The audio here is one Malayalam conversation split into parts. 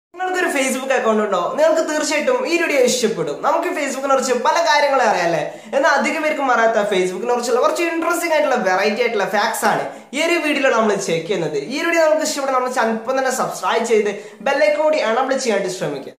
നിങ്ങൾക്കൊരു ഫേസ്ബുക്ക് അക്കൗണ്ട് ഉണ്ടോ നിങ്ങൾക്ക് തീർച്ചയായിട്ടും ഈ വീഡിയോ ഇഷ്ടപ്പെടും നമുക്ക് ഫേസ്ബുക്കിനെ കുറിച്ച് പല കാര്യങ്ങളും അറിയാല്ലേ എന്നാൽ അധികം പേർക്കും അറിയാത്ത ഫേസ്ബുക്കിനെ കുറിച്ചുള്ള കുറച്ച് ഇൻട്രസ്റ്റിംഗ് ആയിട്ടുള്ള വെറൈറ്റി ആയിട്ടുള്ള ഫാക്ട്സ് ആണ് ഈ ഒരു വീഡിയോയിൽ നമ്മൾ ചെക്ക് ചെയ്യുന്നത് ഈ വീഡിയോ നമുക്ക് ഇഷ്ടപ്പെടും നമ്മൾ അല്പം തന്നെ സബ്സ്ക്രൈബ് ചെയ്ത് ബെല്ലൈക്കൺ കൂടി അണബിൾ ചെയ്യാനായിട്ട് ശ്രമിക്കുക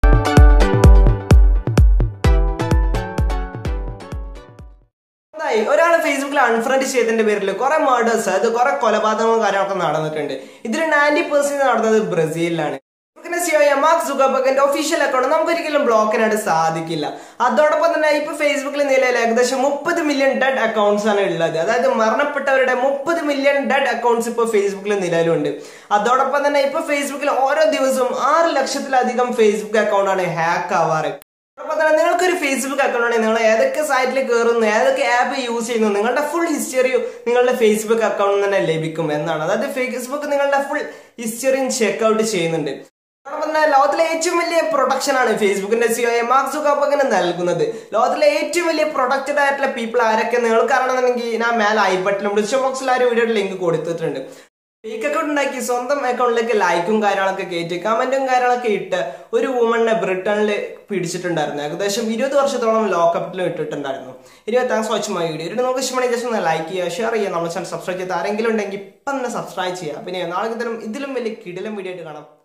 എന്തായി ഒരാൾ ഫേസ്ബുക്കിൽ അൺഫ്രണ്ട് ചെയ്തതിന്റെ പേരിൽ കുറെ മർഡേഴ്സ് അതായത് കുറെ കൊലപാതകങ്ങളും കാര്യങ്ങളൊക്കെ നടന്നിട്ടുണ്ട് ഇതിൽ നയൻറ്റി പെർസെന്റ് നടന്നത് ബ്രസീലിലാണ് ഫേസ്ബുക്കിന്റെ സിഒ മാർക്ക് സുഗർബർഗിന്റെ ഒഫീഷ്യൽ അക്കൗണ്ട് നമുക്ക് ഒരിക്കലും ബ്ലോക്ക് ചെയ്യാനായിട്ട് സാധിക്കില്ല അതോടൊപ്പം തന്നെ ഇപ്പൊ ഫേസ്ബുക്കിൽ നിലയിൽ ഏകദേശം മുപ്പത് മില്യൺ ഡെഡ് അക്കൗണ്ട്സ് ആണ് ഉള്ളത് അതായത് മരണപ്പെട്ടവരുടെ മുപ്പത് മില്യൺ ഡെഡ് അക്കൗണ്ട്സ് ഇപ്പൊ ഫേസ്ബുക്കിൽ നിലവിലുണ്ട് അതോടൊപ്പം തന്നെ ഇപ്പൊ ഫേസ്ബുക്കിൽ ഓരോ ദിവസവും ആറ് ലക്ഷത്തിലധികം ഫേസ്ബുക്ക് അക്കൗണ്ട് ആണ് ഹാക്ക് ആവാറ് അതോടൊപ്പം തന്നെ നിങ്ങൾക്കൊരു ഫേസ്ബുക്ക് അക്കൗണ്ട് ഉണ്ടെങ്കിൽ നിങ്ങൾ ഏതൊക്കെ സൈറ്റിൽ കയറുന്നു ഏതൊക്കെ ആപ്പ് യൂസ് ചെയ്യുന്നു നിങ്ങളുടെ ഫുൾ ഹിസ്റ്ററി നിങ്ങളുടെ ഫേസ്ബുക്ക് അക്കൗണ്ടിൽ തന്നെ ലഭിക്കും എന്നാണ് അതായത് ഫേസ്ബുക്ക് നിങ്ങളുടെ ഫുൾ ഹിസ്റ്ററിയും ചെക്ക്ഔട്ട് ചെയ്യുന്നുണ്ട് അതോടൊപ്പം തന്നെ ലോകത്തിലെ ഏറ്റവും വലിയ പ്രൊട്ടക്ഷൻ ആണ് ഫേസ്ബുക്കിന്റെ സിഒ മാർക്ക് സുഗർബർഗിന് നൽകുന്നത് ലോകത്തിലെ ഏറ്റവും വലിയ പ്രൊട്ടക്റ്റഡ് ആയിട്ടുള്ള പീപ്പിൾ ആരൊക്കെ നിങ്ങൾക്ക് അറിയണമെന്നുണ്ടെങ്കിൽ ഞാൻ മേലെ ഐ ബട്ടണിലും ഡിസ്ക്രിപ്ഷൻ ബോക്സിൽ ആ ഒരു വീഡിയോയുടെ ലിങ്ക് കൊടുത്തിട്ടുണ്ട് ഫേക്ക് അക്കൗണ്ട് ഉണ്ടാക്കി സ്വന്തം അക്കൗണ്ടിലേക്ക് ലൈക്കും കാര്യങ്ങളൊക്കെ കയറ്റി കമന്റും കാര്യങ്ങളൊക്കെ ഇട്ട് ഒരു വുമണിനെ ബ്രിട്ടനിൽ പിടിച്ചിട്ടുണ്ടായിരുന്നു ഏകദേശം ഇരുപത് വർഷത്തോളം ലോക്കപ്പിലും ഇട്ടിട്ടുണ്ടായിരുന്നു ഇരുപത് താങ്ക്സ് വാച്ച് മൈ വീഡിയോ ഇത് നമുക്ക് ഇഷ്ടമാണെങ്കിൽ ജസ്റ്റ് ഒന്ന് ലൈക്ക് ചെയ്യുക ഷെയർ ചെയ്യുക നമ്മൾ ചാനൽ സബ്സ്ക്രൈബ് ചെയ്ത് ആരെങ്കിലും ഉണ്ടെങ്കിൽ ഇപ്പം തന്നെ സബ്സ്ക്രൈബ് ചെയ്യുക പിന്നെ നാളെ ഇതിലും ഇതിലും വലിയ കിടിലം വീഡിയോ ആയിട്ട് കാണാം